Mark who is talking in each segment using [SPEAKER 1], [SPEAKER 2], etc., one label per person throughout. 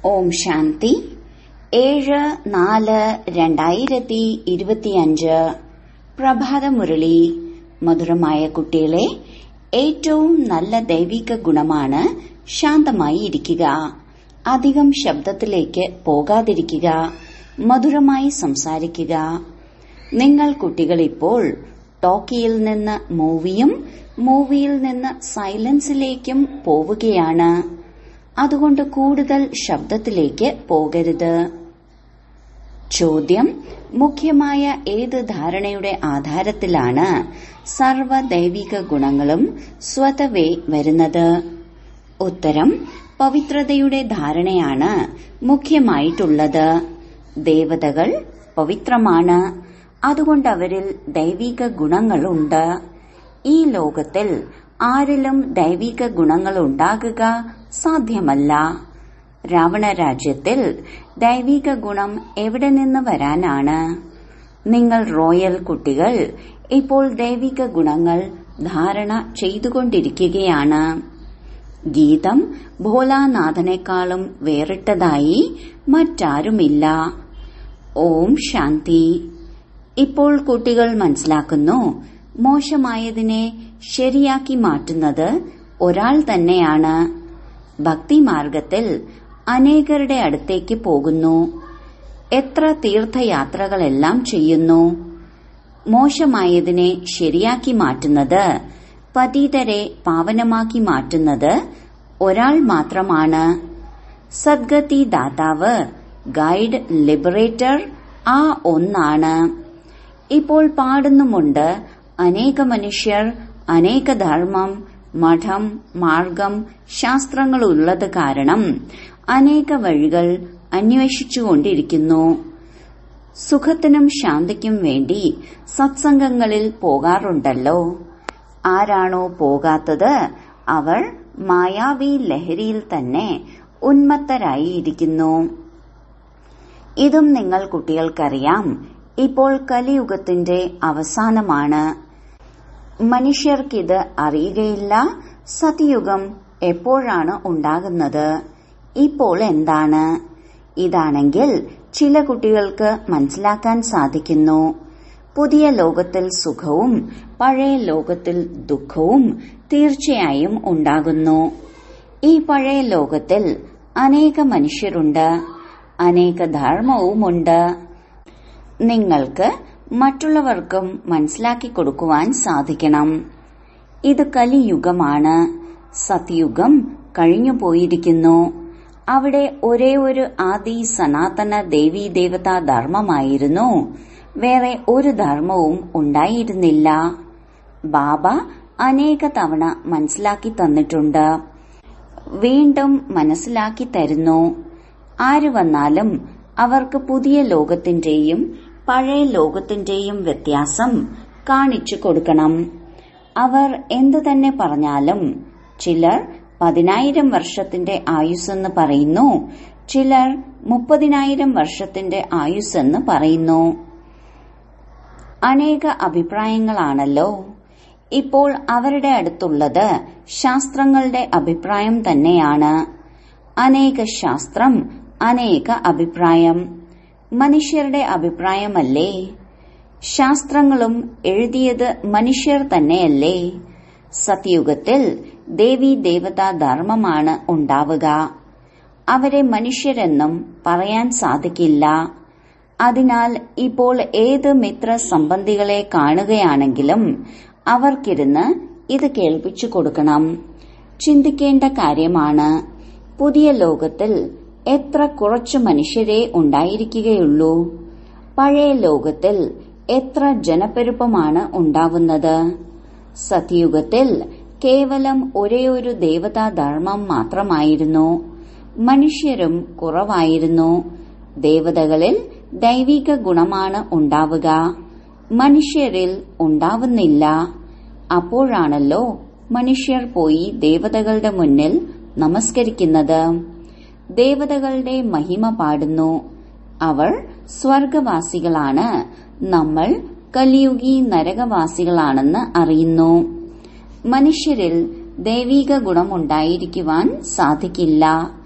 [SPEAKER 1] ഓം ശാന്തി ഏഴ് നാല് രണ്ടായിരത്തി ഇരുപത്തിയഞ്ച് പ്രഭാതമുരളി മധുരമായ കുട്ടികളെ ഏറ്റവും നല്ല ദൈവിക ഗുണമാണ് ശാന്തമായി ഇരിക്കുക അധികം ശബ്ദത്തിലേക്ക് പോകാതിരിക്കുക മധുരമായി സംസാരിക്കുക നിങ്ങൾ കുട്ടികൾ ഇപ്പോൾ ടോക്കിയിൽ നിന്ന് മൂവിയും മൂവിയിൽ നിന്ന് സൈലൻസിലേക്കും പോവുകയാണ് അതുകൊണ്ട് കൂടുതൽ ശബ്ദത്തിലേക്ക് പോകരുത് ചോദ്യം മുഖ്യമായ ഏത് ധാരണയുടെ ആധാരത്തിലാണ് സർവ ദൈവിക ഗുണങ്ങളും സ്വതവേ വരുന്നത് ഉത്തരം പവിത്രതയുടെ ധാരണയാണ് മുഖ്യമായിട്ടുള്ളത് ദേവതകൾ പവിത്രമാണ് അതുകൊണ്ട് അവരിൽ ദൈവിക ഗുണങ്ങളുണ്ട് ഈ ലോകത്തിൽ ആരിലും ദൈവിക ഗുണങ്ങൾ ഉണ്ടാകുക സാധ്യമല്ല രാവണ രാജ്യത്തിൽ ദൈവിക ഗുണം എവിടെ നിന്ന് വരാനാണ് നിങ്ങൾ റോയൽ കുട്ടികൾ ഇപ്പോൾ ദൈവിക ഗുണങ്ങൾ ധാരണ ചെയ്തുകൊണ്ടിരിക്കുകയാണ് ഗീതം ഭോലാനാഥനേക്കാളും വേറിട്ടതായി മറ്റാരുമില്ല ഓം ശാന്തി ഇപ്പോൾ കുട്ടികൾ മനസ്സിലാക്കുന്നു മോശമായതിനെ ശരിയാക്കി മാറ്റുന്നത് ഒരാൾ തന്നെയാണ് ഭക്തിമാർഗത്തിൽ അനേകരുടെ അടുത്തേക്ക് പോകുന്നു എത്ര തീർത്ഥയാത്രകളെല്ലാം ചെയ്യുന്നു മോശമായതിനെ ശരിയാക്കി മാറ്റുന്നത് പതീതരെ പാവനമാക്കി മാറ്റുന്നത് ഒരാൾ മാത്രമാണ് സദ്ഗതി ദാതാവ് ഗൈഡ് ലിബറേറ്റർ ആ ഒന്നാണ് ഇപ്പോൾ പാടുന്നുമുണ്ട് അനേക മനുഷ്യർ അനേക ധർമ്മം മഠം മാർഗം ശാസ്ത്രങ്ങൾ ഉള്ളത് കാരണം അനേക വഴികൾ അന്വേഷിച്ചുകൊണ്ടിരിക്കുന്നു സുഖത്തിനും ശാന്തിക്കും വേണ്ടി സത്സംഗങ്ങളിൽ പോകാറുണ്ടല്ലോ ആരാണോ പോകാത്തത് അവർ മായാവി ലഹരിയിൽ തന്നെ ഉന്മത്തരായിരിക്കുന്നു ഇതും നിങ്ങൾ കുട്ടികൾക്കറിയാം ഇപ്പോൾ കലിയുഗത്തിന്റെ അവസാനമാണ് മനുഷ്യർക്കിത് അറിയുകയില്ല സതിയുഗം എപ്പോഴാണ് ഉണ്ടാകുന്നത് ഇപ്പോൾ എന്താണ് ഇതാണെങ്കിൽ ചില കുട്ടികൾക്ക് മനസ്സിലാക്കാൻ സാധിക്കുന്നു പുതിയ ലോകത്തിൽ സുഖവും പഴയ ലോകത്തിൽ ദുഃഖവും തീർച്ചയായും ഉണ്ടാകുന്നു ഈ പഴയ ലോകത്തിൽ അനേക മനുഷ്യരുണ്ട് അനേക ധർമ്മവുമുണ്ട് നിങ്ങൾക്ക് മറ്റുള്ളവർക്കും മനസ്സിലാക്കി കൊടുക്കുവാൻ സാധിക്കണം ഇത് കലിയുഗമാണ് സത്യുഗം കഴിഞ്ഞു പോയിരിക്കുന്നു അവിടെ ഒരേ ഒരു ആദി സനാതന ദേവീ ദേവതാ ധർമ്മമായിരുന്നു വേറെ ഒരു ധർമ്മവും ഉണ്ടായിരുന്നില്ല ബാബ അനേക തവണ മനസ്സിലാക്കി തന്നിട്ടുണ്ട് വീണ്ടും മനസ്സിലാക്കി തരുന്നു ആര് വന്നാലും അവർക്ക് പുതിയ ലോകത്തിന്റെയും പഴയ ലോകത്തിന്റെയും വ്യത്യാസം കാണിച്ചു കൊടുക്കണം അവർ എന്തു തന്നെ പറഞ്ഞാലും ചിലർ പതിനായിരം വർഷത്തിന്റെ ആയുസ്സെന്ന് പറയുന്നു ചിലർ മുപ്പതിനായിരം വർഷത്തിന്റെ ആയുസ്സെന്ന് പറയുന്നു അനേക അഭിപ്രായങ്ങളാണല്ലോ ഇപ്പോൾ അവരുടെ അടുത്തുള്ളത് ശാസ്ത്രങ്ങളുടെ അഭിപ്രായം തന്നെയാണ് അനേക ശാസ്ത്രം അനേക അഭിപ്രായം മനുഷ്യരുടെ അഭിപ്രായമല്ലേ ശാസ്ത്രങ്ങളും എഴുതിയത് മനുഷ്യർ തന്നെയല്ലേ സത്യുഗത്തിൽ ദേവി ദേവതാ ധർമ്മമാണ് ഉണ്ടാവുക അവരെ മനുഷ്യരെന്നും പറയാൻ സാധിക്കില്ല അതിനാൽ ഇപ്പോൾ ഏത് മിത്ര സംബന്ധികളെ കാണുകയാണെങ്കിലും അവർക്കിരുന്ന് ഇത് കേൾപ്പിച്ചു കൊടുക്കണം ചിന്തിക്കേണ്ട കാര്യമാണ് പുതിയ ലോകത്തിൽ എത്ര കുറച്ചു മനുഷ്യരെ ഉണ്ടായിരിക്കുകയുള്ളൂ പഴയ ലോകത്തിൽ എത്ര ജനപ്പെരുപ്പമാണ് ഉണ്ടാവുന്നത് സത്യുഗത്തിൽ കേവലം ഒരേയൊരു ദേവതാ ധർമ്മം മാത്രമായിരുന്നു മനുഷ്യരും കുറവായിരുന്നു ദേവതകളിൽ ദൈവിക ഗുണമാണ് ഉണ്ടാവുക മനുഷ്യരിൽ ഉണ്ടാവുന്നില്ല അപ്പോഴാണല്ലോ മനുഷ്യർ പോയി ദേവതകളുടെ മുന്നിൽ നമസ്കരിക്കുന്നത് ദേവതകളുടെ മഹിമ പാടുന്നു അവർ സ്വർഗവാസികളാണ് നമ്മൾ കലിയുഗി നരകവാസികളാണെന്ന് അറിയുന്നു മനുഷ്യരിൽ ദൈവിക ഗുണമുണ്ടായിരിക്കുവാൻ സാധിക്കില്ല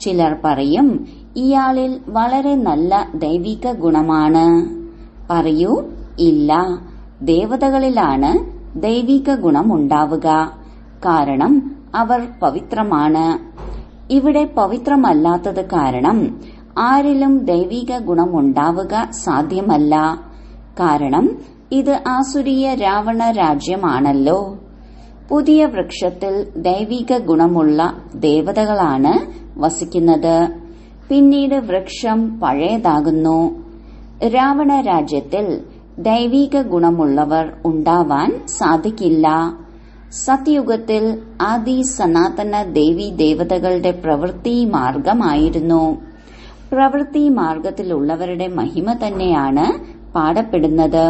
[SPEAKER 1] ചിലർ പറയും ഇയാളിൽ വളരെ നല്ല ദൈവിക ഗുണമാണ് പറയൂ ഇല്ല ദേവതകളിലാണ് ദൈവിക ഗുണം ഉണ്ടാവുക കാരണം അവർ പവിത്രമാണ് ഇവിടെ പവിത്രമല്ലാത്തത് കാരണം ആരിലും ദൈവിക ഗുണം ഉണ്ടാവുക സാധ്യമല്ല കാരണം ഇത് ആസുരീയ രാവണ രാജ്യമാണല്ലോ പുതിയ വൃക്ഷത്തിൽ ദൈവിക ഗുണമുള്ള ദേവതകളാണ് വസിക്കുന്നത് പിന്നീട് വൃക്ഷം പഴയതാകുന്നു രാവണ രാജ്യത്തിൽ ദൈവിക ഗുണമുള്ളവർ ഉണ്ടാവാൻ സാധിക്കില്ല സത്യയുഗത്തിൽ ആദി സനാതന ദേവി ദേവതകളുടെ പ്രവൃത്തി മാർഗമായിരുന്നു പ്രവൃത്തി മാർഗത്തിലുള്ളവരുടെ മഹിമ തന്നെയാണ് പാടപ്പെടുന്നത്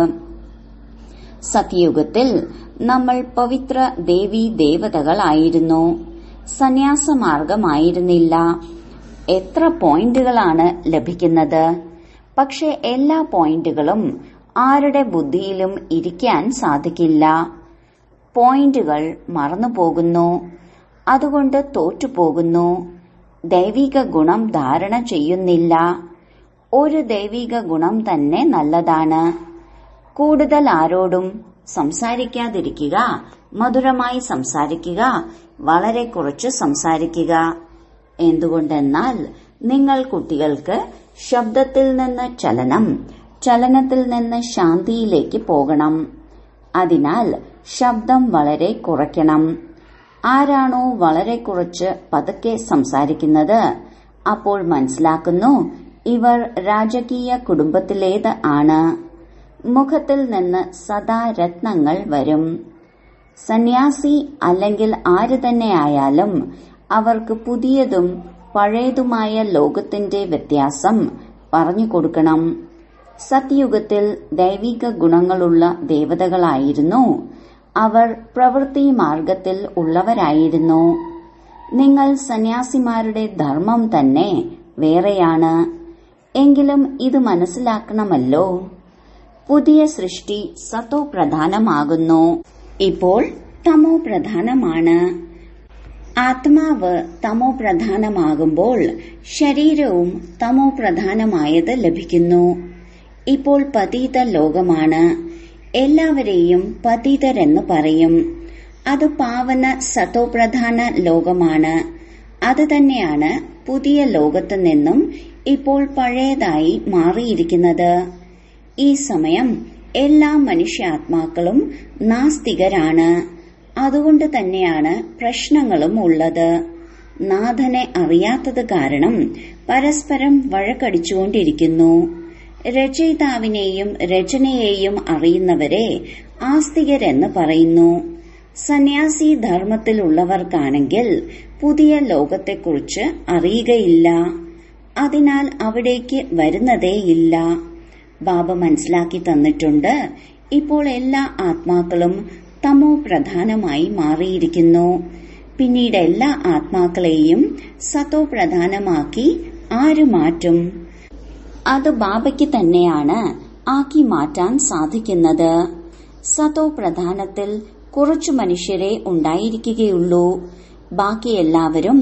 [SPEAKER 1] സത്യയുഗത്തിൽ നമ്മൾ പവിത്ര ദേവി ദേവതകളായിരുന്നു സന്യാസമാർഗമായിരുന്നില്ല എത്ര പോയിന്റുകളാണ് ലഭിക്കുന്നത് പക്ഷെ എല്ലാ പോയിന്റുകളും ആരുടെ ബുദ്ധിയിലും ഇരിക്കാൻ സാധിക്കില്ല പോയിന്റുകൾ മറന്നുപോകുന്നു അതുകൊണ്ട് തോറ്റുപോകുന്നു ദൈവിക ഗുണം ധാരണ ചെയ്യുന്നില്ല ഒരു ദൈവിക ഗുണം തന്നെ നല്ലതാണ് കൂടുതൽ ആരോടും സംസാരിക്കാതിരിക്കുക മധുരമായി സംസാരിക്കുക വളരെ കുറച്ച് സംസാരിക്കുക എന്തുകൊണ്ടെന്നാൽ നിങ്ങൾ കുട്ടികൾക്ക് ശബ്ദത്തിൽ നിന്ന് ചലനം ചലനത്തിൽ നിന്ന് ശാന്തിയിലേക്ക് പോകണം അതിനാൽ ശബ്ദം വളരെ കുറയ്ക്കണം ആരാണോ വളരെ കുറച്ച് പതുക്കെ സംസാരിക്കുന്നത് അപ്പോൾ മനസ്സിലാക്കുന്നു ഇവർ രാജകീയ കുടുംബത്തിലേത് ആണ് മുഖത്തിൽ നിന്ന് സദാ രത്നങ്ങൾ വരും സന്യാസി അല്ലെങ്കിൽ ആര് തന്നെയായാലും അവർക്ക് പുതിയതും പഴയതുമായ ലോകത്തിന്റെ വ്യത്യാസം പറഞ്ഞു കൊടുക്കണം സത്യയുഗത്തിൽ ദൈവിക ഗുണങ്ങളുള്ള ദേവതകളായിരുന്നു അവർ പ്രവൃത്തി മാർഗത്തിൽ ഉള്ളവരായിരുന്നു നിങ്ങൾ സന്യാസിമാരുടെ ധർമ്മം തന്നെ വേറെയാണ് എങ്കിലും ഇത് മനസ്സിലാക്കണമല്ലോ പുതിയ സൃഷ്ടി സത്തോ പ്രധാനമാകുന്നു ഇപ്പോൾ തമോ പ്രധാനമാണ് ആത്മാവ് തമോ പ്രധാനമാകുമ്പോൾ ശരീരവും തമോ പ്രധാനമായത് ലഭിക്കുന്നു ഇപ്പോൾ പതീത ലോകമാണ് എല്ലാവരെയും പതീതരെന്ന് പറയും അത് പാവന സതോപ്രധാന ലോകമാണ് അത് തന്നെയാണ് പുതിയ ലോകത്തു നിന്നും ഇപ്പോൾ പഴയതായി മാറിയിരിക്കുന്നത് ഈ സമയം എല്ലാ മനുഷ്യാത്മാക്കളും നാസ്തികരാണ് അതുകൊണ്ട് തന്നെയാണ് പ്രശ്നങ്ങളും ഉള്ളത് നാഥനെ അറിയാത്തത് കാരണം പരസ്പരം വഴക്കടിച്ചുകൊണ്ടിരിക്കുന്നു രചയിതാവിനെയും രചനയെയും അറിയുന്നവരെ ആസ്തികരെന്ന് പറയുന്നു സന്യാസി ധർമ്മത്തിലുള്ളവർക്കാണെങ്കിൽ പുതിയ ലോകത്തെക്കുറിച്ച് അറിയുകയില്ല അതിനാൽ അവിടേക്ക് വരുന്നതേയില്ല ബാബ മനസ്സിലാക്കി തന്നിട്ടുണ്ട് ഇപ്പോൾ എല്ലാ ആത്മാക്കളും തമോ പ്രധാനമായി മാറിയിരിക്കുന്നു പിന്നീട് എല്ലാ ആത്മാക്കളെയും സത്തോ പ്രധാനമാക്കി ആര് മാറ്റും അത് ബാബയ്ക്ക് തന്നെയാണ് ആക്കി മാറ്റാൻ സാധിക്കുന്നത് സതോ പ്രധാനത്തിൽ കുറച്ചു മനുഷ്യരെ ഉണ്ടായിരിക്കുകയുള്ളൂ ബാക്കി എല്ലാവരും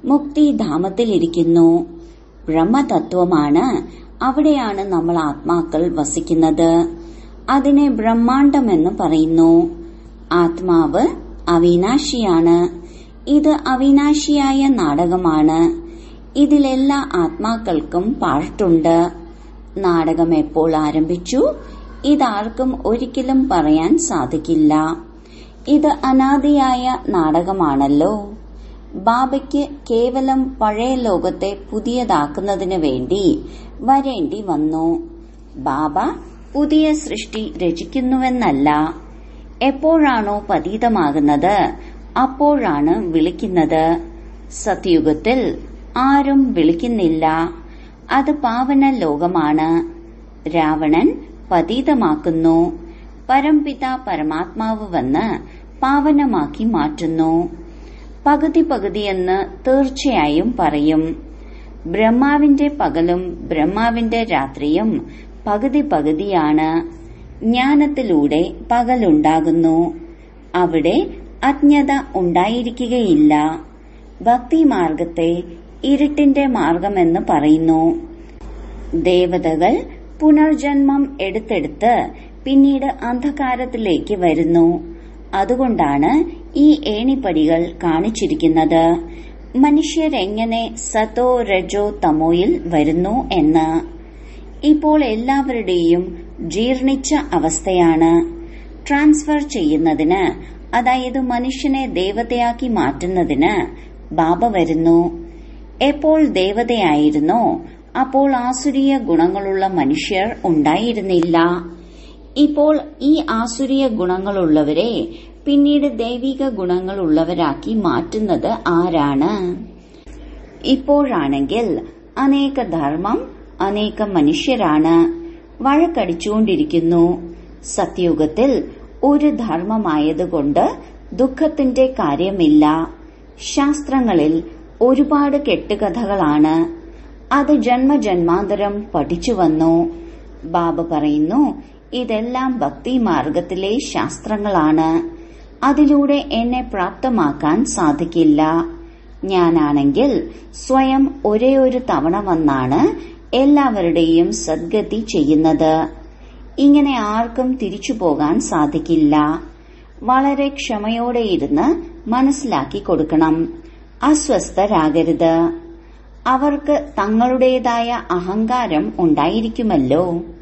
[SPEAKER 1] മുക്തിധാമത്തിലിരിക്കുന്നു ബ്രഹ്മതത്വമാണ് അവിടെയാണ് നമ്മൾ ആത്മാക്കൾ വസിക്കുന്നത് അതിനെ ബ്രഹ്മാണ്ടമെന്ന് പറയുന്നു ആത്മാവ് അവിനാശിയാണ് ഇത് അവിനാശിയായ നാടകമാണ് ഇതിലെല്ലാ ആത്മാക്കൾക്കും പാർട്ടുണ്ട് നാടകം എപ്പോൾ ആരംഭിച്ചു ഇതാർക്കും ഒരിക്കലും പറയാൻ സാധിക്കില്ല ഇത് അനാദിയായ നാടകമാണല്ലോ ബാബയ്ക്ക് കേവലം പഴയ ലോകത്തെ പുതിയതാക്കുന്നതിന് വേണ്ടി വരേണ്ടി വന്നു ബാബ പുതിയ സൃഷ്ടി രചിക്കുന്നുവെന്നല്ല എപ്പോഴാണോ പതീതമാകുന്നത് അപ്പോഴാണ് വിളിക്കുന്നത് സത്യുഗത്തിൽ ആരും വിളിക്കുന്നില്ല അത് പാവന ലോകമാണ് രാവണൻ പതീതമാക്കുന്നു പരംപിത പരമാത്മാവ് വന്ന് പാവനമാക്കി മാറ്റുന്നു പകുതി പകുതിയെന്ന് തീർച്ചയായും പറയും ബ്രഹ്മാവിന്റെ പകലും ബ്രഹ്മാവിന്റെ രാത്രിയും പകുതി പകുതിയാണ് ജ്ഞാനത്തിലൂടെ പകലുണ്ടാകുന്നു അവിടെ അജ്ഞത ഉണ്ടായിരിക്കുകയില്ല ഭക്തിമാർഗത്തെ ഇരുട്ടിന്റെ മാർഗമെന്ന് പറയുന്നു ദേവതകൾ പുനർജന്മം എടുത്തെടുത്ത് പിന്നീട് അന്ധകാരത്തിലേക്ക് വരുന്നു അതുകൊണ്ടാണ് ഈ ഏണിപ്പടികൾ കാണിച്ചിരിക്കുന്നത് മനുഷ്യരെങ്ങനെ സതോ രജോ തമോയിൽ വരുന്നു എന്ന് ഇപ്പോൾ എല്ലാവരുടെയും ജീർണിച്ച അവസ്ഥയാണ് ട്രാൻസ്ഫർ ചെയ്യുന്നതിന് അതായത് മനുഷ്യനെ ദേവതയാക്കി മാറ്റുന്നതിന് ബാബ വരുന്നു എപ്പോൾ ദേവതയായിരുന്നോ അപ്പോൾ ആസുരീയ ഗുണങ്ങളുള്ള മനുഷ്യർ ഉണ്ടായിരുന്നില്ല ഇപ്പോൾ ഈ ആസുരീയ ഗുണങ്ങളുള്ളവരെ പിന്നീട് ദൈവിക ഗുണങ്ങളുള്ളവരാക്കി മാറ്റുന്നത് ആരാണ് ഇപ്പോഴാണെങ്കിൽ അനേക ധർമ്മം അനേക മനുഷ്യരാണ് വഴക്കടിച്ചുകൊണ്ടിരിക്കുന്നു സത്യുഗത്തിൽ ഒരു ധർമ്മമായതുകൊണ്ട് ദുഃഖത്തിന്റെ കാര്യമില്ല ശാസ്ത്രങ്ങളിൽ ഒരുപാട് കെട്ടുകഥകളാണ് അത് ജന്മജന്മാന്തരം പഠിച്ചു വന്നു ബാബ പറയുന്നു ഇതെല്ലാം ഭക്തി മാർഗത്തിലെ ശാസ്ത്രങ്ങളാണ് അതിലൂടെ എന്നെ പ്രാപ്തമാക്കാൻ സാധിക്കില്ല ഞാനാണെങ്കിൽ സ്വയം ഒരേ ഒരു തവണ വന്നാണ് എല്ലാവരുടെയും സദ്ഗതി ചെയ്യുന്നത് ഇങ്ങനെ ആർക്കും തിരിച്ചു പോകാൻ സാധിക്കില്ല വളരെ ക്ഷമയോടെ ഇരുന്ന് മനസ്സിലാക്കി കൊടുക്കണം അസ്വസ്ഥരാകരുത് അവർക്ക് തങ്ങളുടേതായ അഹങ്കാരം ഉണ്ടായിരിക്കുമല്ലോ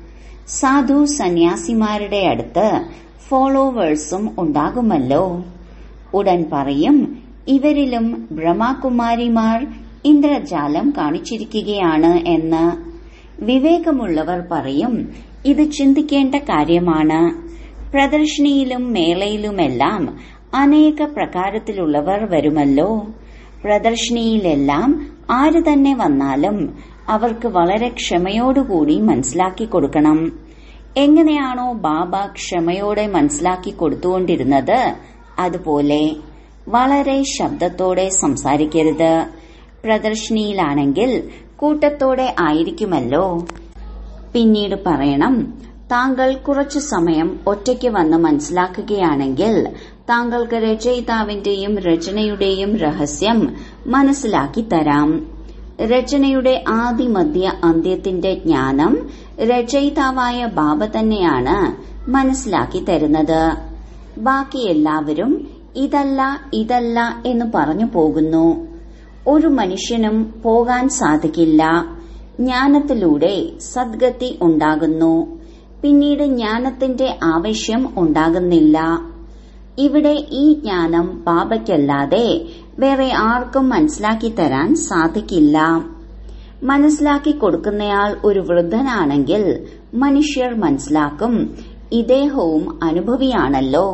[SPEAKER 1] സാധു സന്യാസിമാരുടെ അടുത്ത് ഫോളോവേഴ്സും ഉണ്ടാകുമല്ലോ ഉടൻ പറയും ഇവരിലും ബ്രഹ്മകുമാരിമാർ ഇന്ദ്രജാലം കാണിച്ചിരിക്കുകയാണ് എന്ന് വിവേകമുള്ളവർ പറയും ഇത് ചിന്തിക്കേണ്ട കാര്യമാണ് പ്രദർശിനിയിലും മേളയിലുമെല്ലാം അനേക പ്രകാരത്തിലുള്ളവർ വരുമല്ലോ പ്രദർശിനിയിലെല്ലാം ആര് തന്നെ വന്നാലും അവർക്ക് വളരെ ക്ഷമയോടുകൂടി മനസ്സിലാക്കി കൊടുക്കണം എങ്ങനെയാണോ ബാബ ക്ഷമയോടെ മനസ്സിലാക്കി കൊടുത്തുകൊണ്ടിരുന്നത് അതുപോലെ വളരെ ശബ്ദത്തോടെ സംസാരിക്കരുത് പ്രദർശിനിയിലാണെങ്കിൽ കൂട്ടത്തോടെ ആയിരിക്കുമല്ലോ പിന്നീട് പറയണം താങ്കൾ കുറച്ചു സമയം ഒറ്റയ്ക്ക് വന്ന് മനസ്സിലാക്കുകയാണെങ്കിൽ താങ്കൾക്ക് രചയിതാവിന്റെയും രചനയുടെയും രഹസ്യം മനസ്സിലാക്കി തരാം രചനയുടെ ആദിമധ്യ അന്ത്യത്തിന്റെ ജ്ഞാനം രചയിതാവായ ബാബ തന്നെയാണ് മനസ്സിലാക്കി തരുന്നത് ബാക്കി എല്ലാവരും ഇതല്ല ഇതല്ല എന്ന് പറഞ്ഞു പോകുന്നു ഒരു മനുഷ്യനും പോകാൻ സാധിക്കില്ല ജ്ഞാനത്തിലൂടെ സദ്ഗതി ഉണ്ടാകുന്നു പിന്നീട് ജ്ഞാനത്തിന്റെ ആവശ്യം ഉണ്ടാകുന്നില്ല ഇവിടെ ഈ ജ്ഞാനം ബാബയ്ക്കല്ലാതെ വേറെ ആർക്കും മനസ്സിലാക്കി തരാൻ സാധിക്കില്ല മനസ്സിലാക്കി കൊടുക്കുന്നയാൾ ഒരു വൃദ്ധനാണെങ്കിൽ മനുഷ്യർ മനസ്സിലാക്കും ഇദ്ദേഹവും അനുഭവിയാണല്ലോ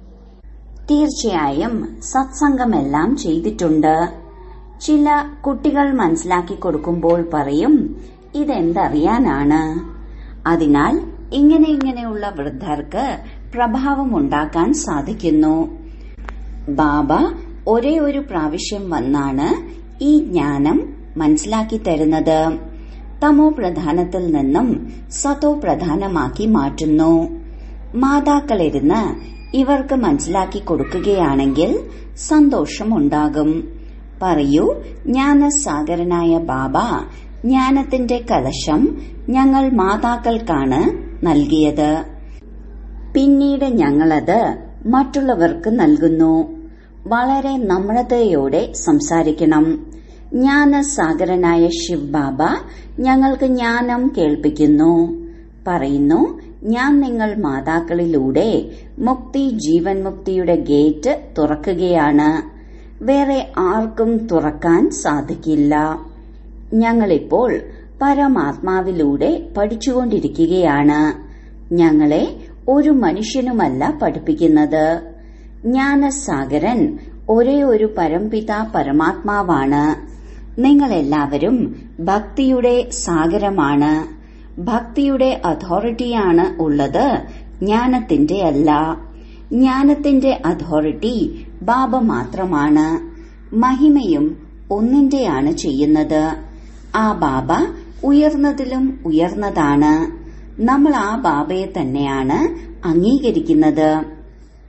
[SPEAKER 1] തീർച്ചയായും സത്സംഗമെല്ലാം ചെയ്തിട്ടുണ്ട് ചില കുട്ടികൾ മനസ്സിലാക്കി കൊടുക്കുമ്പോൾ പറയും ഇതെന്തറിയാനാണ് അതിനാൽ ഇങ്ങനെ ഇങ്ങനെയുള്ള വൃദ്ധർക്ക് പ്രഭാവമുണ്ടാക്കാൻ സാധിക്കുന്നു ബാബ ഒരേ ഒരു പ്രാവശ്യം വന്നാണ് ഈ ജ്ഞാനം മനസ്സിലാക്കി തരുന്നത് തമോ പ്രധാനത്തിൽ നിന്നും സതോ പ്രധാനമാക്കി മാറ്റുന്നു മാതാക്കളിരുന്ന് ഇവർക്ക് മനസ്സിലാക്കി കൊടുക്കുകയാണെങ്കിൽ സന്തോഷമുണ്ടാകും പറയൂ ജ്ഞാനസാഗരനായ ബാബ ജ്ഞാനത്തിന്റെ കലശം ഞങ്ങൾ മാതാക്കൾക്കാണ് നൽകിയത് പിന്നീട് ഞങ്ങളത് മറ്റുള്ളവർക്ക് നൽകുന്നു വളരെ നമ്രതയോടെ സംസാരിക്കണം ജ്ഞാനസാഗരനായ ശിവ് ബാബ ഞങ്ങൾക്ക് ജ്ഞാനം കേൾപ്പിക്കുന്നു പറയുന്നു ഞാൻ നിങ്ങൾ മാതാക്കളിലൂടെ മുക്തി ജീവൻ മുക്തിയുടെ ഗേറ്റ് തുറക്കുകയാണ് വേറെ ആർക്കും തുറക്കാൻ സാധിക്കില്ല ഞങ്ങളിപ്പോൾ പരമാത്മാവിലൂടെ പഠിച്ചുകൊണ്ടിരിക്കുകയാണ് ഞങ്ങളെ ഒരു മനുഷ്യനുമല്ല പഠിപ്പിക്കുന്നത് ജ്ഞാനസാഗരൻ ഒരേ ഒരു പരംപിത പരമാത്മാവാണ് നിങ്ങളെല്ലാവരും ഭക്തിയുടെ സാഗരമാണ് ഭക്തിയുടെ അതോറിറ്റിയാണ് ഉള്ളത് ജ്ഞാനത്തിന്റെ അല്ല ജ്ഞാനത്തിന്റെ അതോറിറ്റി ബാബ മാത്രമാണ് മഹിമയും ഒന്നിന്റെയാണ് ചെയ്യുന്നത് ആ ബാബ ഉയർന്നതിലും ഉയർന്നതാണ് നമ്മൾ ആ ബാബയെ തന്നെയാണ് അംഗീകരിക്കുന്നത്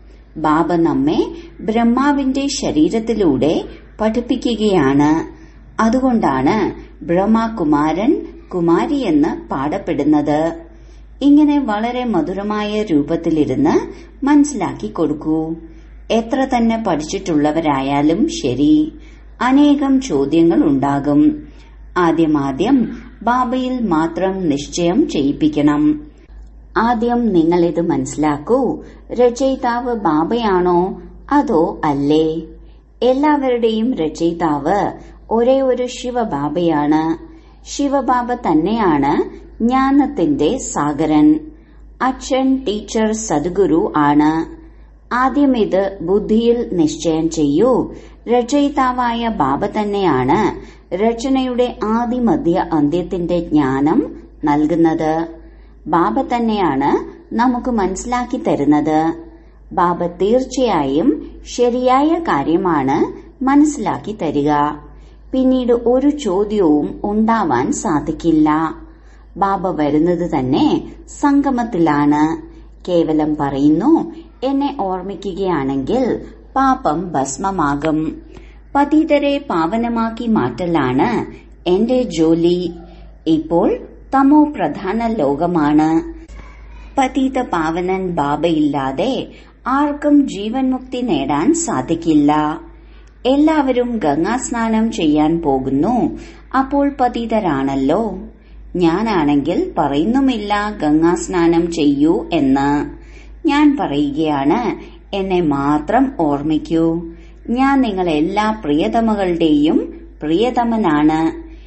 [SPEAKER 1] ബാബ നമ്മെ ബ്രഹ്മാവിന്റെ ശരീരത്തിലൂടെ പഠിപ്പിക്കുകയാണ് അതുകൊണ്ടാണ് ബ്രഹ്മകുമാരൻ കുമാരി എന്ന് പാടപ്പെടുന്നത് ഇങ്ങനെ വളരെ മധുരമായ രൂപത്തിലിരുന്ന് മനസ്സിലാക്കി കൊടുക്കൂ എത്ര തന്നെ പഠിച്ചിട്ടുള്ളവരായാലും ശരി അനേകം ചോദ്യങ്ങൾ ഉണ്ടാകും ആദ്യമാദ്യം ബാബയിൽ മാത്രം നിശ്ചയം ചെയ്യിപ്പിക്കണം ആദ്യം നിങ്ങൾ ഇത് മനസ്സിലാക്കൂ രചയിതാവ് ബാബയാണോ അതോ അല്ലേ എല്ലാവരുടെയും രചയിതാവ് ഒരേ ഒരു ശിവബാബയാണ് ശിവബാബ തന്നെയാണ് ജ്ഞാനത്തിന്റെ സാഗരൻ അച്ഛൻ ടീച്ചർ സദ്ഗുരു ആണ് ആദ്യം ഇത് ബുദ്ധിയിൽ നിശ്ചയം ചെയ്യൂ രചയിതാവായ ബാബ തന്നെയാണ് രചനയുടെ ആദിമധ്യ അന്ത്യത്തിന്റെ ജ്ഞാനം നൽകുന്നത് ബാബ തന്നെയാണ് നമുക്ക് മനസ്സിലാക്കി തരുന്നത് ബാബ തീർച്ചയായും ശരിയായ കാര്യമാണ് മനസ്സിലാക്കി തരിക പിന്നീട് ഒരു ചോദ്യവും ഉണ്ടാവാൻ സാധിക്കില്ല ബാബ വരുന്നത് തന്നെ സംഗമത്തിലാണ് കേവലം പറയുന്നു എന്നെ ഓർമ്മിക്കുകയാണെങ്കിൽ പാപം ഭസ്മമാകും പതിതരെ പാവനമാക്കി മാറ്റലാണ് എന്റെ ജോലി ഇപ്പോൾ തമോ പ്രധാന ലോകമാണ് പതിത പാവനൻ ബാബയില്ലാതെ ആർക്കും ജീവൻ മുക്തി നേടാൻ സാധിക്കില്ല എല്ലാവരും ഗംഗാസ്നാനം ചെയ്യാൻ പോകുന്നു അപ്പോൾ പതിതരാണല്ലോ ഞാനാണെങ്കിൽ പറയുന്നുമില്ല ഗംഗാസ്നാനം ചെയ്യൂ എന്ന് ഞാൻ പറയുകയാണ് എന്നെ മാത്രം ഓർമ്മിക്കൂ ഞാൻ നിങ്ങൾ എല്ലാ പ്രിയതമകളുടെയും പ്രിയതമനാണ്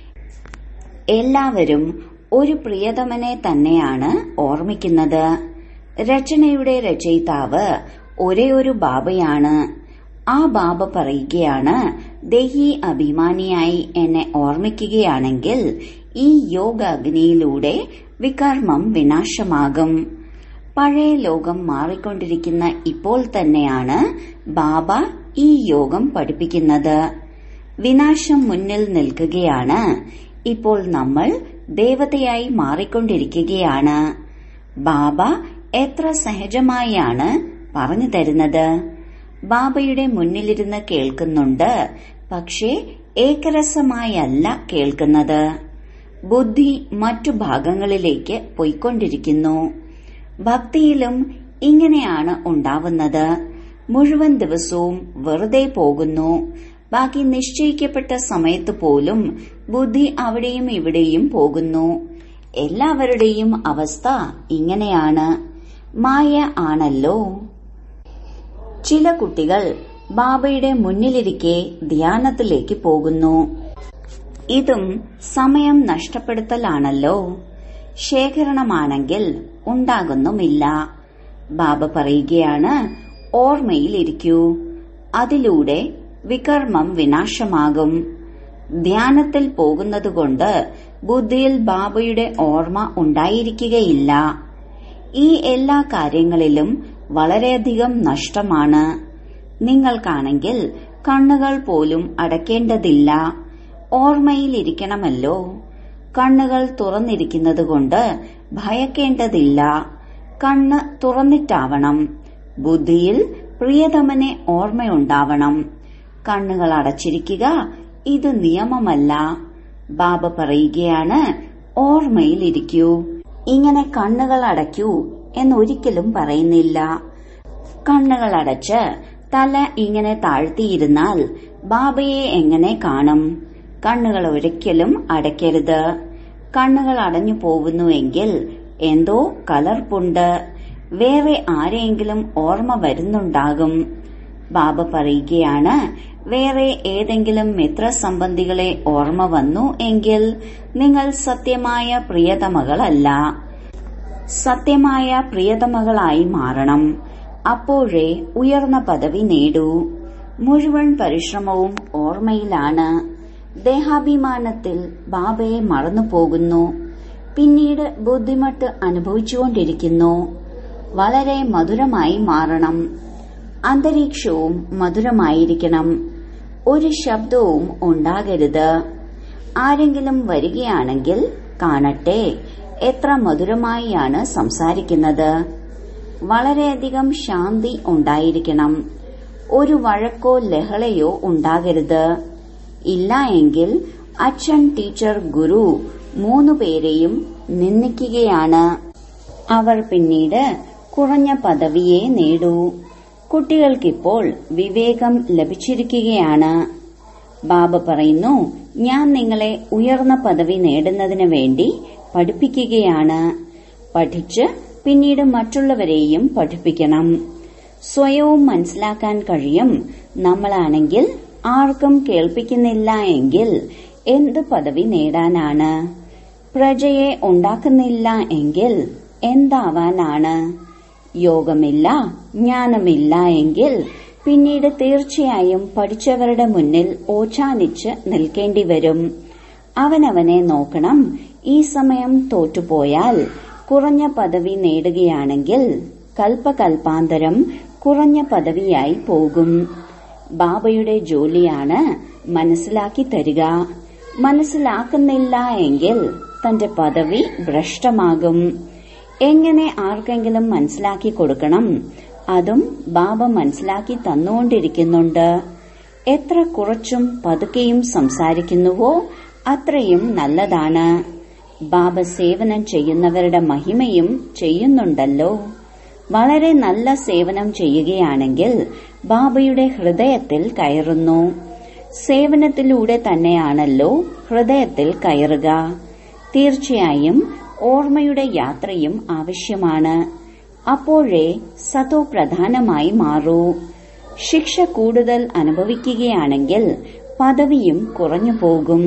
[SPEAKER 1] എല്ലാവരും ഒരു പ്രിയതമനെ തന്നെയാണ് ഓർമ്മിക്കുന്നത് രചനയുടെ രചയിതാവ് ഒരേ ഒരു ബാബയാണ് ആ ബാബ പറയുകയാണ് ദേഹി അഭിമാനിയായി എന്നെ ഓർമ്മിക്കുകയാണെങ്കിൽ ഈ യോഗ അഗ്നിയിലൂടെ വികർമ്മം വിനാശമാകും പഴയ ലോകം മാറിക്കൊണ്ടിരിക്കുന്ന ഇപ്പോൾ തന്നെയാണ് ബാബ ഈ യോഗം പഠിപ്പിക്കുന്നത് വിനാശം മുന്നിൽ നിൽക്കുകയാണ് ഇപ്പോൾ നമ്മൾ ദേവതയായി മാറിക്കൊണ്ടിരിക്കുകയാണ് ബാബ എത്ര സഹജമായാണ് പറഞ്ഞു തരുന്നത് ബാബയുടെ മുന്നിലിരുന്ന് കേൾക്കുന്നുണ്ട് പക്ഷേ ഏകരസമായല്ല കേൾക്കുന്നത് ബുദ്ധി മറ്റു ഭാഗങ്ങളിലേക്ക് പോയിക്കൊണ്ടിരിക്കുന്നു ഭക്തിയിലും ഇങ്ങനെയാണ് ഉണ്ടാവുന്നത് മുഴുവൻ ദിവസവും വെറുതെ പോകുന്നു ബാക്കി നിശ്ചയിക്കപ്പെട്ട സമയത്ത് പോലും ബുദ്ധി അവിടെയും ഇവിടെയും പോകുന്നു എല്ലാവരുടെയും അവസ്ഥ ഇങ്ങനെയാണ് മായ ആണല്ലോ ചില കുട്ടികൾ ബാബയുടെ മുന്നിലിരിക്കെ ധ്യാനത്തിലേക്ക് പോകുന്നു ഇതും സമയം നഷ്ടപ്പെടുത്തലാണല്ലോ ശേഖരണമാണെങ്കിൽ ഉണ്ടാകുന്നുമില്ല ബാബ പറയുകയാണ് ഓർമ്മയിലിരിക്കൂ അതിലൂടെ വികർമ്മം വിനാശമാകും ധ്യാനത്തിൽ പോകുന്നതുകൊണ്ട് ബുദ്ധിയിൽ ബാബയുടെ ഓർമ്മ ഉണ്ടായിരിക്കുകയില്ല ഈ എല്ലാ കാര്യങ്ങളിലും വളരെയധികം നഷ്ടമാണ് നിങ്ങൾക്കാണെങ്കിൽ കണ്ണുകൾ പോലും അടയ്ക്കേണ്ടതില്ല ഓർമ്മയിലിരിക്കണമല്ലോ കണ്ണുകൾ തുറന്നിരിക്കുന്നതുകൊണ്ട് ഭയക്കേണ്ടതില്ല കണ്ണ് തുറന്നിട്ടാവണം ബുദ്ധിയിൽ പ്രിയതമനെ ഓർമ്മയുണ്ടാവണം കണ്ണുകൾ അടച്ചിരിക്കുക ഇത് നിയമമല്ല ബാബ പറയുകയാണ് ഓർമ്മയിലിരിക്കൂ ഇങ്ങനെ കണ്ണുകൾ അടയ്ക്കൂ എന്നൊരിക്കലും പറയുന്നില്ല കണ്ണുകൾ അടച്ച് തല ഇങ്ങനെ താഴ്ത്തിയിരുന്നാൽ ബാബയെ എങ്ങനെ കാണും കണ്ണുകൾ ഒരിക്കലും അടയ്ക്കരുത് കണ്ണുകൾ അടഞ്ഞു പോകുന്നുവെങ്കിൽ എന്തോ കലർപ്പുണ്ട് വേറെ ആരെയെങ്കിലും ഓർമ്മ വരുന്നുണ്ടാകും ബാബ പറയുകയാണ് വേറെ ഏതെങ്കിലും മിത്രസംബന്ധികളെ ഓർമ്മ വന്നു എങ്കിൽ നിങ്ങൾ സത്യമായ പ്രിയതമകളല്ല സത്യമായ പ്രിയതമകളായി മാറണം അപ്പോഴേ ഉയർന്ന പദവി നേടൂ മുഴുവൻ പരിശ്രമവും ഓർമ്മയിലാണ് ദേഹാഭിമാനത്തിൽ ബാബയെ മറന്നുപോകുന്നു പിന്നീട് ബുദ്ധിമുട്ട് അനുഭവിച്ചുകൊണ്ടിരിക്കുന്നു വളരെ മധുരമായി മാറണം അന്തരീക്ഷവും മധുരമായിരിക്കണം ഒരു ശബ്ദവും ഉണ്ടാകരുത് ആരെങ്കിലും വരികയാണെങ്കിൽ കാണട്ടെ എത്ര മധുരമായാണ് സംസാരിക്കുന്നത് വളരെയധികം ശാന്തി ഉണ്ടായിരിക്കണം ഒരു വഴക്കോ ലഹളയോ ഉണ്ടാകരുത് ഇല്ല എങ്കിൽ അച്ഛൻ ടീച്ചർ ഗുരു മൂന്നു പേരെയും നിന്ദിക്കുകയാണ് അവർ പിന്നീട് കുറഞ്ഞ പദവിയെ നേടൂ കുട്ടികൾക്കിപ്പോൾ വിവേകം ലഭിച്ചിരിക്കുകയാണ് ബാബ പറയുന്നു ഞാൻ നിങ്ങളെ ഉയർന്ന പദവി നേടുന്നതിന് വേണ്ടി പഠിപ്പിക്കുകയാണ് പഠിച്ച് പിന്നീട് മറ്റുള്ളവരെയും പഠിപ്പിക്കണം സ്വയവും മനസ്സിലാക്കാൻ കഴിയും നമ്മളാണെങ്കിൽ ആർക്കും കേൾപ്പിക്കുന്നില്ല എങ്കിൽ എന്ത് പദവി നേടാനാണ് പ്രജയെ ഉണ്ടാക്കുന്നില്ല എങ്കിൽ എന്താവാനാണ് യോഗമില്ല ജ്ഞാനമില്ല എങ്കിൽ പിന്നീട് തീർച്ചയായും പഠിച്ചവരുടെ മുന്നിൽ ഓച്ചാനിച്ച് നിൽക്കേണ്ടി വരും അവനവനെ നോക്കണം ഈ സമയം തോറ്റുപോയാൽ കുറഞ്ഞ പദവി നേടുകയാണെങ്കിൽ കൽപ്പകൽപ്പാന്തരം കുറഞ്ഞ പദവിയായി പോകും ബാബയുടെ ജോലിയാണ് മനസ്സിലാക്കി തരിക മനസ്സിലാക്കുന്നില്ല എങ്കിൽ തന്റെ പദവി ഭ്രഷ്ടമാകും എങ്ങനെ ആർക്കെങ്കിലും മനസ്സിലാക്കി കൊടുക്കണം അതും ബാബ മനസ്സിലാക്കി തന്നുകൊണ്ടിരിക്കുന്നുണ്ട് എത്ര കുറച്ചും പതുക്കെയും സംസാരിക്കുന്നുവോ അത്രയും നല്ലതാണ് ബാബ സേവനം ചെയ്യുന്നവരുടെ മഹിമയും ചെയ്യുന്നുണ്ടല്ലോ വളരെ നല്ല സേവനം ചെയ്യുകയാണെങ്കിൽ ബാബയുടെ ഹൃദയത്തിൽ കയറുന്നു സേവനത്തിലൂടെ തന്നെയാണല്ലോ ഹൃദയത്തിൽ കയറുക തീർച്ചയായും ഓർമ്മയുടെ യാത്രയും ആവശ്യമാണ് അപ്പോഴേ സതോ പ്രധാനമായി മാറൂ ശിക്ഷ കൂടുതൽ അനുഭവിക്കുകയാണെങ്കിൽ പദവിയും കുറഞ്ഞു പോകും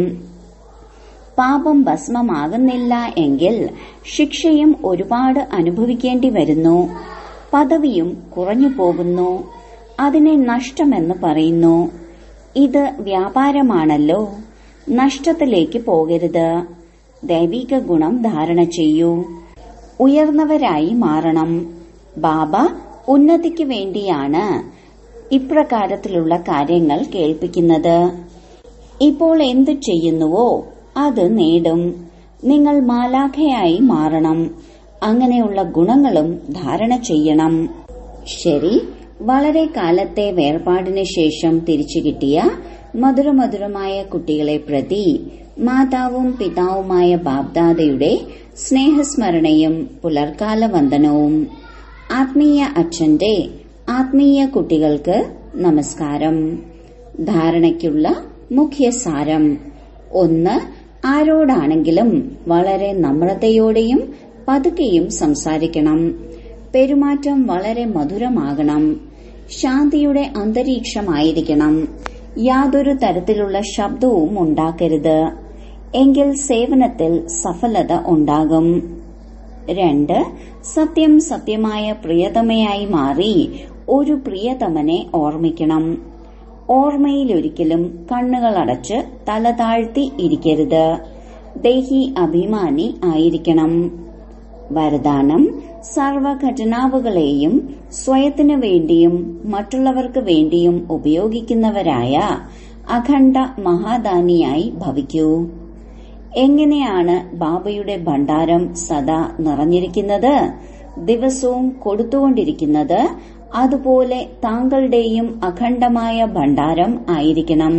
[SPEAKER 1] പാപം ഭസ്മമാകുന്നില്ല എങ്കിൽ ശിക്ഷയും ഒരുപാട് അനുഭവിക്കേണ്ടി വരുന്നു പദവിയും കുറഞ്ഞു പോകുന്നു അതിനെ നഷ്ടമെന്ന് പറയുന്നു ഇത് വ്യാപാരമാണല്ലോ നഷ്ടത്തിലേക്ക് പോകരുത് ദൈവിക ഗുണം ധാരണ ചെയ്യൂ ഉയർന്നവരായി മാറണം ബാബ ഉന്നതിക്ക് വേണ്ടിയാണ് ഇപ്രകാരത്തിലുള്ള കാര്യങ്ങൾ കേൾപ്പിക്കുന്നത് ഇപ്പോൾ എന്തു ചെയ്യുന്നുവോ അത് നേടും നിങ്ങൾ മാലാഖയായി മാറണം അങ്ങനെയുള്ള ഗുണങ്ങളും ധാരണ ചെയ്യണം ശരി വളരെ കാലത്തെ വേർപാടിന് ശേഷം തിരിച്ചു കിട്ടിയ മധുരമധുരമായ കുട്ടികളെ പ്രതി മാതാവും പിതാവുമായ ബാബ്ദാദയുടെ സ്നേഹസ്മരണയും പുലർക്കാല വന്ദനവും ആത്മീയ അച്ഛന്റെ ആത്മീയ കുട്ടികൾക്ക് നമസ്കാരം ധാരണയ്ക്കുള്ള മുഖ്യ സാരം ഒന്ന് ആരോടാണെങ്കിലും വളരെ നമ്രതയോടെയും പതുക്കെയും സംസാരിക്കണം പെരുമാറ്റം വളരെ മധുരമാകണം ശാന്തിയുടെ അന്തരീക്ഷമായിരിക്കണം യാതൊരു തരത്തിലുള്ള ശബ്ദവും ഉണ്ടാക്കരുത് എങ്കിൽ സേവനത്തിൽ സഫലത ഉണ്ടാകും രണ്ട് സത്യം സത്യമായ പ്രിയതമയായി മാറി ഒരു പ്രിയതമനെ ഓർമ്മിക്കണം ഓർമ്മയിലൊരിക്കലും കണ്ണുകൾ അടച്ച് തല താഴ്ത്തി ഇരിക്കരുത് ദേഹി അഭിമാനി ആയിരിക്കണം വരദാനം സർവഘടനാവുകളെയും സ്വയത്തിനു വേണ്ടിയും മറ്റുള്ളവർക്ക് വേണ്ടിയും ഉപയോഗിക്കുന്നവരായ അഖണ്ഡ മഹാദാനിയായി ഭവിക്കൂ എങ്ങനെയാണ് ബാബയുടെ ഭണ്ഡാരം സദാ നിറഞ്ഞിരിക്കുന്നത് ദിവസവും കൊടുത്തുകൊണ്ടിരിക്കുന്നത് അതുപോലെ താങ്കളുടെയും അഖണ്ഡമായ ഭണ്ഡാരം ആയിരിക്കണം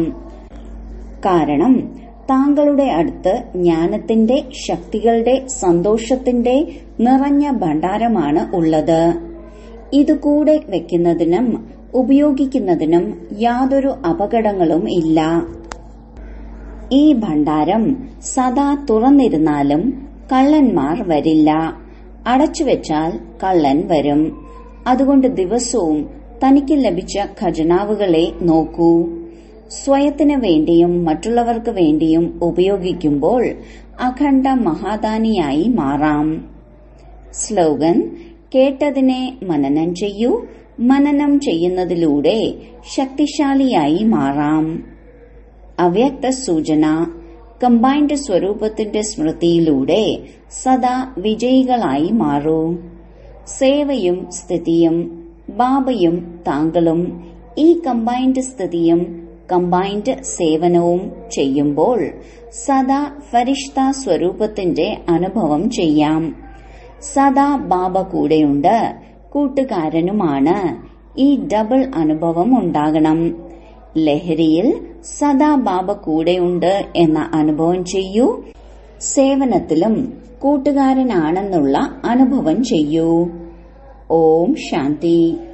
[SPEAKER 1] കാരണം താങ്കളുടെ അടുത്ത് ജ്ഞാനത്തിന്റെ ശക്തികളുടെ സന്തോഷത്തിന്റെ നിറഞ്ഞ ഭണ്ഡാരമാണ് ഉള്ളത് ഇത് കൂടെ വെക്കുന്നതിനും ഉപയോഗിക്കുന്നതിനും യാതൊരു അപകടങ്ങളും ഇല്ല ഈ ഭണ്ഡാരം സദാ തുറന്നിരുന്നാലും കള്ളന്മാർ വരില്ല അടച്ചുവെച്ചാൽ കള്ളൻ വരും അതുകൊണ്ട് ദിവസവും തനിക്ക് ലഭിച്ച ഖജനാവുകളെ നോക്കൂ സ്വയത്തിന് വേണ്ടിയും മറ്റുള്ളവർക്ക് വേണ്ടിയും ഉപയോഗിക്കുമ്പോൾ അഖണ്ഡ മഹാദാനിയായി മാറാം സ്ലോഗൻ കേട്ടതിനെ മനനം ചെയ്യൂ മനനം ചെയ്യുന്നതിലൂടെ ശക്തിശാലിയായി മാറാം അവ്യക്ത സൂചന കമ്പൈൻഡ് സ്വരൂപത്തിന്റെ സ്മൃതിയിലൂടെ സദാ വിജയികളായി മാറൂ സേവയും സ്ഥിതിയും ബാബയും താങ്കളും ഈ കമ്പൈൻഡ് സ്ഥിതിയും കമ്പൈൻഡ് സേവനവും ചെയ്യുമ്പോൾ സദാ ഫരിഷ്ത സ്വരൂപത്തിന്റെ അനുഭവം ചെയ്യാം സദാ ബാബ കൂടെയുണ്ട് കൂട്ടുകാരനുമാണ് ഈ ഡബിൾ അനുഭവം ഉണ്ടാകണം ലഹരിയിൽ സദാ ബാബ കൂടെയുണ്ട് എന്ന അനുഭവം ചെയ്യൂ സേവനത്തിലും കൂട്ടുകാരനാണെന്നുള്ള അനുഭവം ചെയ്യൂ ഓം ശാന്തി